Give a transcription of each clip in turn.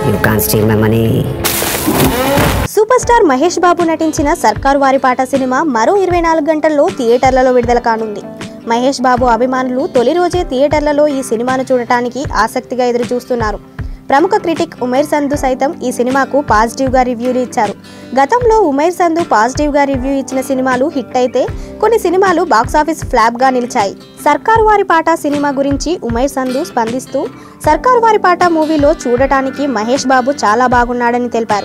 You can't steal my money. Super star Mahesh Babu నటించిన సర్కారు వారి పాట సినిమా మరో ఇరవై నాలుగు గంటల్లో థియేటర్లలో విడుదల కానుంది మహేష్ బాబు అభిమానులు తొలి రోజే థియేటర్లలో ఈ సినిమాను చూడటానికి ఆసక్తిగా ఎదురు చూస్తున్నారు ప్రముఖ క్రిటిక్ ఉమేర్ సంధు సైతం ఈ సినిమాకు పాజిటివ్గా రివ్యూలు ఇచ్చారు గతంలో ఉమేర్ సంధు పాజిటివ్గా రివ్యూ ఇచ్చిన సినిమాలు హిట్ అయితే కొన్ని సినిమాలు బాక్సాఫీస్ ఫ్లాప్గా నిలిచాయి సర్కారు వారి పాట సినిమా గురించి ఉమేర్ సంధు స్పందిస్తూ సర్కారు వారి పాట మూవీలో చూడటానికి మహేష్ బాబు చాలా బాగున్నాడని తెలిపారు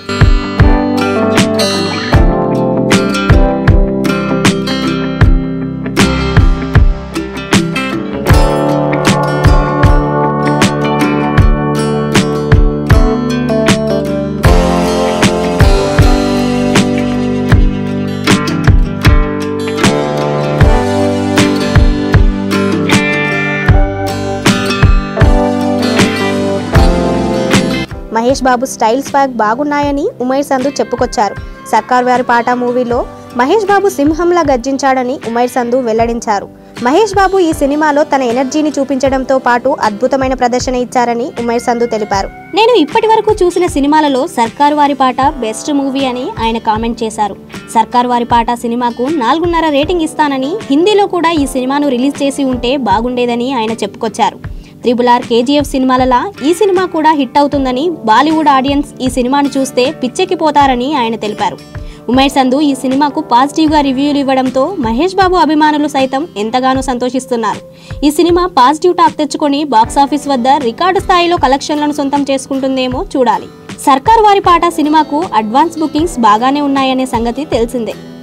మహేష్ బాబు స్టైల్ స్వాగ్ బాగున్నాయని ఉమైర్ సంధు చెప్పుకొచ్చారు సర్కార్ వారి పాట మూవీలో మహేష్ బాబు సింహంలా గర్జించాడని ఉమైర్ సంధు వెల్లడించారు మహేష్ బాబు ఈ సినిమాలో తన ఎనర్జీని చూపించడంతో పాటు అద్భుతమైన ప్రదర్శన ఇచ్చారని ఉమైర్ సంధు తెలిపారు నేను ఇప్పటి వరకు చూసిన సినిమాలలో సర్కార్ వారి పాట బెస్ట్ మూవీ అని ఆయన కామెంట్ చేశారు సర్కార్ వారి పాట సినిమాకు నాలుగున్నర రేటింగ్ ఇస్తానని హిందీలో కూడా ఈ సినిమాను రిలీజ్ చేసి ఉంటే బాగుండేదని ఆయన చెప్పుకొచ్చారు త్రిబుల్ ఆర్ కేజీఎఫ్ సినిమాలలా ఈ సినిమా కూడా హిట్ అవుతుందని బాలీవుడ్ ఆడియన్స్ ఈ సినిమాను చూస్తే పిచ్చెక్కిపోతారని ఆయన తెలిపారు ఉమేష్ సంధు ఈ సినిమాకు పాజిటివ్గా రివ్యూలు ఇవ్వడంతో మహేష్ బాబు అభిమానులు సైతం ఎంతగానో సంతోషిస్తున్నారు ఈ సినిమా పాజిటివ్ టాక్ తెచ్చుకొని బాక్సాఫీస్ వద్ద రికార్డు స్థాయిలో కలెక్షన్లను సొంతం చేసుకుంటుందేమో చూడాలి సర్కార్ వారి పాట సినిమాకు అడ్వాన్స్ బుకింగ్స్ బాగానే ఉన్నాయనే సంగతి తెలిసిందే